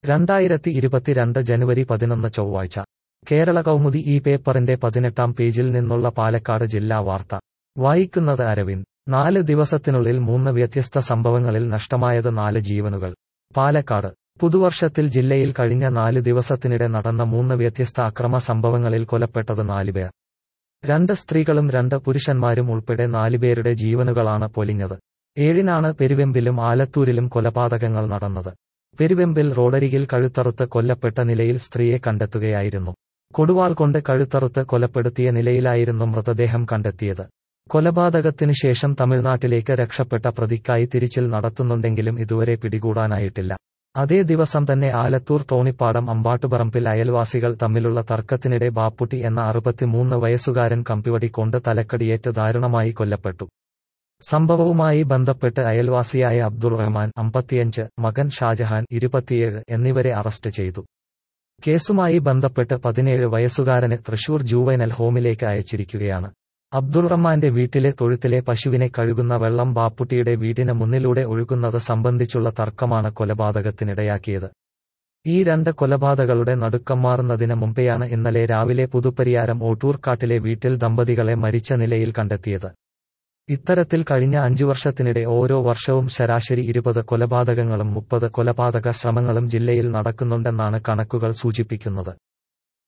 രണ്ടായിരത്തി ഇരുപത്തിരണ്ട് ജനുവരി പതിനൊന്ന് ചൊവ്വാഴ്ച കേരള കൗമുദി ഈ പേപ്പറിന്റെ പതിനെട്ടാം പേജിൽ നിന്നുള്ള പാലക്കാട് ജില്ലാ വാർത്ത വായിക്കുന്നത് അരവിന്ദ് നാല് ദിവസത്തിനുള്ളിൽ മൂന്ന് വ്യത്യസ്ത സംഭവങ്ങളിൽ നഷ്ടമായത് നാല് ജീവനുകൾ പാലക്കാട് പുതുവർഷത്തിൽ ജില്ലയിൽ കഴിഞ്ഞ നാല് ദിവസത്തിനിടെ നടന്ന മൂന്ന് വ്യത്യസ്ത അക്രമ സംഭവങ്ങളിൽ കൊലപ്പെട്ടത് നാലുപേർ രണ്ട് സ്ത്രീകളും രണ്ട് പുരുഷന്മാരും ഉൾപ്പെടെ നാലുപേരുടെ ജീവനുകളാണ് പൊലിഞ്ഞത് ഏഴിനാണ് പെരുവെമ്പിലും ആലത്തൂരിലും കൊലപാതകങ്ങൾ നടന്നത് പെരുവെമ്പിൽ റോഡരികിൽ കഴുത്തറുത്ത് കൊല്ലപ്പെട്ട നിലയിൽ സ്ത്രീയെ കണ്ടെത്തുകയായിരുന്നു കൊടുവാൾ കൊണ്ട് കഴുത്തറുത്ത് കൊലപ്പെടുത്തിയ നിലയിലായിരുന്നു മൃതദേഹം കണ്ടെത്തിയത് കൊലപാതകത്തിനു ശേഷം തമിഴ്നാട്ടിലേക്ക് രക്ഷപ്പെട്ട പ്രതിക്കായി തിരിച്ചിൽ നടത്തുന്നുണ്ടെങ്കിലും ഇതുവരെ പിടികൂടാനായിട്ടില്ല അതേ ദിവസം തന്നെ ആലത്തൂർ തോണിപ്പാടം അമ്പാട്ടുപറമ്പിൽ അയൽവാസികൾ തമ്മിലുള്ള തർക്കത്തിനിടെ ബാപ്പുട്ടി എന്ന അറുപത്തിമൂന്ന് വയസ്സുകാരൻ കമ്പിവടി കൊണ്ട് തലക്കടിയേറ്റ് ദാരുണമായി കൊല്ലപ്പെട്ടു സംഭവവുമായി ബന്ധപ്പെട്ട് അയൽവാസിയായ അബ്ദുൾ റഹ്മാൻ അമ്പത്തിയഞ്ച് മകൻ ഷാജഹാൻ ഇരുപത്തിയേഴ് എന്നിവരെ അറസ്റ്റ് ചെയ്തു കേസുമായി ബന്ധപ്പെട്ട് പതിനേഴ് വയസ്സുകാരനെ തൃശൂർ ജൂവൈനൽ ഹോമിലേക്ക് അയച്ചിരിക്കുകയാണ് അബ്ദുൾ റഹ്മാന്റെ വീട്ടിലെ തൊഴുത്തിലെ പശുവിനെ കഴുകുന്ന വെള്ളം ബാപ്പുട്ടിയുടെ വീടിന് മുന്നിലൂടെ ഒഴുകുന്നത് സംബന്ധിച്ചുള്ള തർക്കമാണ് കൊലപാതകത്തിനിടയാക്കിയത് ഈ രണ്ട് കൊലപാതകളുടെ നടുക്കം മാറുന്നതിന് മുമ്പെയാണ് ഇന്നലെ രാവിലെ പുതുപ്പരിയാരം ഓട്ടൂർക്കാട്ടിലെ വീട്ടിൽ ദമ്പതികളെ മരിച്ച നിലയിൽ കണ്ടെത്തിയത് ഇത്തരത്തിൽ കഴിഞ്ഞ അഞ്ചു വർഷത്തിനിടെ ഓരോ വർഷവും ശരാശരി ഇരുപത് കൊലപാതകങ്ങളും മുപ്പത് കൊലപാതക ശ്രമങ്ങളും ജില്ലയിൽ നടക്കുന്നുണ്ടെന്നാണ് കണക്കുകൾ സൂചിപ്പിക്കുന്നത്